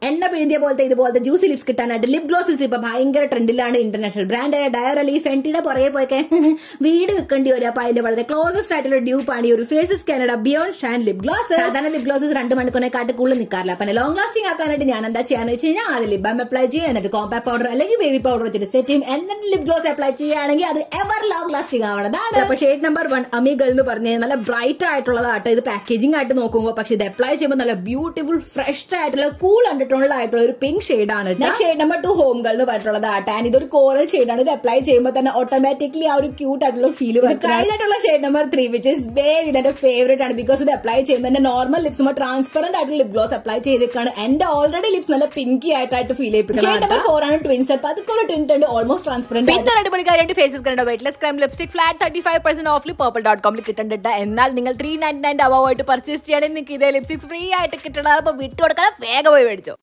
എണ്ണ പിഴിഞ്ഞ പോലത്തെ ഇതുപോലത്തെ ജ്യൂസി ലിപ്സ് കിട്ടാനായിട്ട് ലിപ് ഗ്ലോസസ് ഇപ്പൊ ഭയങ്കര ട്രെൻഡിലാണ് ഇന്റർനാഷണൽ ബ്രാൻഡായ ഡയറലി ഫെന്റിയുടെ പുറകെ പോയൊക്കെ വീട് വെക്കേണ്ടി വരും അപ്പൊ അതിന്റെ വളരെ ക്ലോസസ്റ്റ് ആയിട്ടുള്ള ഡ്യൂപ്പ് ആണ് ഈ ഒരു Faces Canada beyond shine lip gloss സാധാരണ ലിപ് ഗ്ലോസസ് രണ്ട് മണിക്കൂറിനെക്കാട്ട് കൂടുതൽ നിൽക്കാറില്ല അപ്പൊ ലോങ് ലാസ്റ്റിംഗ് ആക്കാനായിട്ട് ഞാൻ എന്താ ചെയ്യാന്ന് വെച്ച് കഴിഞ്ഞാൽ ആദ്യം ലിപ് ബാം അപ്ലൈ ചെയ്യുക എന്നിട്ട് കോമ്പാക്ട് പൗഡർ അല്ലെങ്കിൽ ബേബി പൗഡർ വെച്ചിട്ട് സെറ്റ് ചെയ്യും എന്നിട്ട് ലിപ് ഗ്ലോസ് അപ്ലൈ ചെയ്യുകയാണെങ്കിൽ അത് എവർ ലോങ് ലാസ്റ്റിംഗ് ആവണതാണ് അപ്പൊ ഷെയ്ഡ് നമ്പർ വൺ അമികൾ എന്ന് പറഞ്ഞ നല്ല ബ്രൈറ്റ് ആയിട്ടുള്ളതാട്ടോ ഇത് പാക്കേജിംഗ് ആയിട്ട് നോക്കുമ്പോൾ പക്ഷെ ഇത് അപ്ലൈ ചെയ്യുമ്പോൾ നല്ല ബ്യൂട്ടിഫുൾ ഫ്രഷ് ആയിട്ടുള്ള കൂൾ അണ്ടിട്ടുള്ളതായിട്ടുള്ള ഒരു പിങ്ക് ഷെയ്ഡാണ് shade number two home girl എന്ന് പറഞ്ഞിട്ടുള്ളത് ആട്ടോ ആൻഡ് ഇതൊരു കോറൽ ഷെയ്ഡാണ് ഇത് അപ്ലൈ ചെയ്യുമ്പോൾ തന്നെ ഓട്ടോമാറ്റിക്കലി ആ ഒരു ക്യൂട്ട് ആയിട്ടുള്ള ഫീൽ വരും കഴിഞ്ഞിട്ടുള്ള shade number three which is wave ഇതെന്റെ ഫേവറേറ്റ് ആണ് ബിക്കോസ് ഇത് അപ്ലൈ ചെയ്യുമ്പോൾ എന്റെ നോർമൽ ലിപ്സ് ട്രാൻസ്പെറന്റ് ആയിട്ടുള്ള ലിപ് ഗ്ലോസ് അപ്ലൈ ചെയ്തേക്കാണ് എന്റെ ഓൾറെഡി ലിപ്സ് നല്ല പിങ്കി ആയിട്ടായിട്ട് ഫീൽ ചെയ്യിപ്പിക്കുന്നത് ഷെയ്ഡ് നമ്പർ ഫോർ ആണ് ട്വിൻസ് അപ്പൊ അതൊക്കെ ഒരു ടിന്റ് ഉണ്ട് ഓൾമോസ്റ്റ് ട്രാൻസ്പെറന്റ് പിന്നെ ഒരു അടിപൊളി കാര്യമായിട്ട് ഫേസസ് കണ്ട weightless creme lipstick flat thirty five percent ഓഫിൽ പേർപ്പിൾ ഡോട്ട് കോമിൽ കിട്ടുന്നുണ്ട് എന്നാൽ നിങ്ങൾ ത്രീ നയൻറ്റി നയൻ അവായിട്ട് പർച്ചേസ് ചെയ്യണമെങ്കിൽ നിങ്ങൾക്ക് ഇതേ ലിപ്സ്റ്റിക്സ് ഫ്രീ ആയിട്ട് കിട്ടണം അപ്പൊ വിട്ടുകൊടുക്കണം വേഗം പോയി മേടിച്ചോ